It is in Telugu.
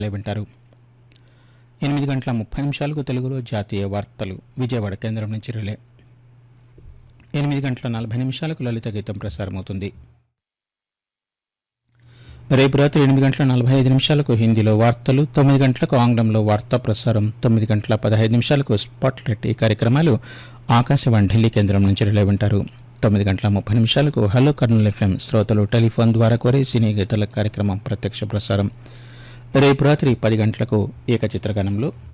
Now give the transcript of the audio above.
వింటారు ఎనిమిది గంటల ముప్పై నిమిషాలకు తెలుగులో జాతీయ వార్తలు విజయవాడ కేంద్రం నుంచి రిలే ఎనిమిది గంటల నలభై నిమిషాలకు లలిత గీతం ప్రసారమవుతుంది రేపు రాత్రి ఎనిమిది గంటల నలభై ఐదు నిమిషాలకు హిందీలో వార్తలు తొమ్మిది గంటలకు ఆంగ్లంలో వార్తా ప్రసారం తొమ్మిది గంటల పదహైదు నిమిషాలకు స్పాట్లైట్ ఈ కార్యక్రమాలు ఆకాశవాణి ఢిల్లీ కేంద్రం నుంచి రిలే వింటారు తొమ్మిది గంటల ముప్పై నిమిషాలకు హలో కర్నూల్ ఎఫ్ఎం శ్రోతలు టెలిఫోన్ ద్వారా కోరే సినీ గీతాల కార్యక్రమం ప్రత్యక్ష ప్రసారం రేపు రాత్రి పది గంటలకు ఏకచిత్రగానంలో